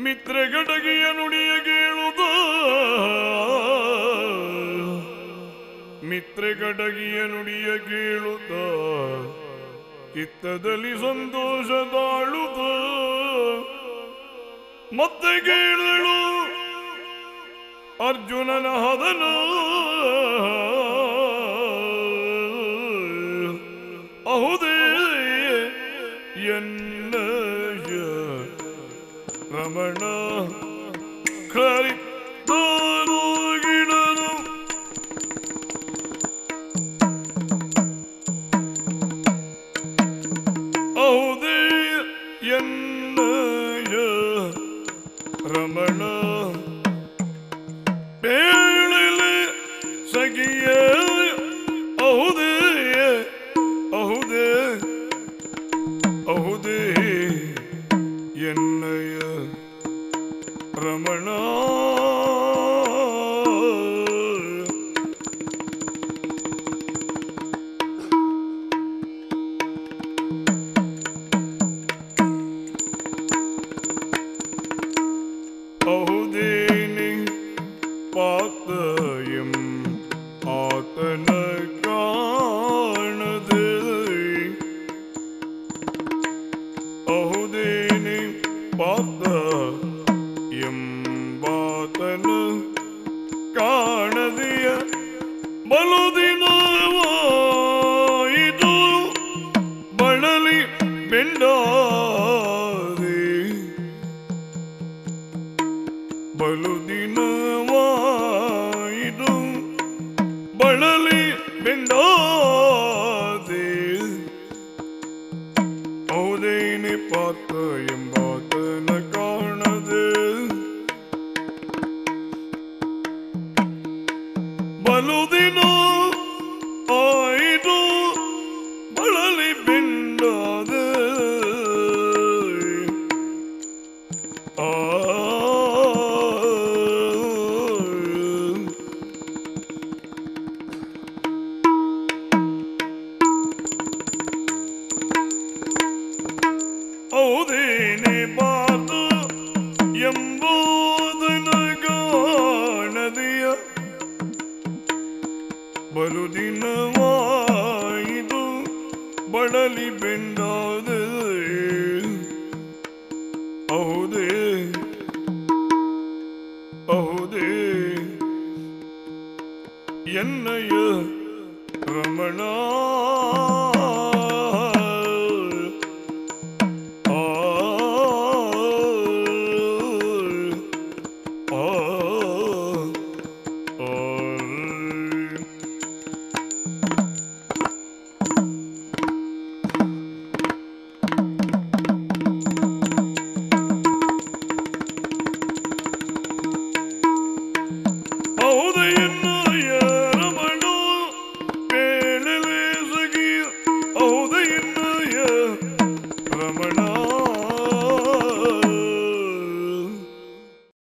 ಮಿತ್ರಗಡಗಿಯ ನುಡಿಯ ಕೇಳುತ್ತ ಮಿತ್ರಗಡಗಿಯ ನುಡಿಯ ಕೇಳುತ್ತ ಚಿತ್ತದಲ್ಲಿ ಸಂತೋಷ ತಾಳುತ್ತ ಮತ್ತೆ ಕೇಳಲು ಅರ್ಜುನನ ಹದನ ಅಹುದೇ ಎನ್ನ ರಮಣ ಕರಿತಾನು ಗಿಡನು ಅಹುದೇ ಎನ್ನಯ ರಮಣ ಬೇಳಲೆ ಸಗಿಯ ಅಹುದೇ ಅಹುದೇ ಅಹುದೇ ಎನ್ನಯ ರಮಣ ಅಹುದೇನಿ ಪಾತಯಂ ಆತನ ಕಾಣದೆ ಅಹುದೇನಿ ಪಾತ ಎಂಬಾತನ ಕಾಣದೆಯ ಬಲು ದಿನವಾಯಿತು ಬಳಲಿ ಬೆಂಡಾದೆ ಬಲು ದಿನವಾಯಿತು ಬಳಲಿ ಬೆಂಡಾದೆ ಹೌದೇನೆ ಪಾತ ಎಂಬಾತನ ಕಾಣದೆ ಬಲು ದಿನ ಆಯಿತು ಬಳಲಿ ಬೆಂಡಾದೆ ಆ ಹೌದೇನೆ ಬಾತು ಎಂಬುದನ ಕಾಣದೆಯ ಬಲು ದಿನವಾಯಿತು ಬಳಲಿ ಬೆಂಡಾದ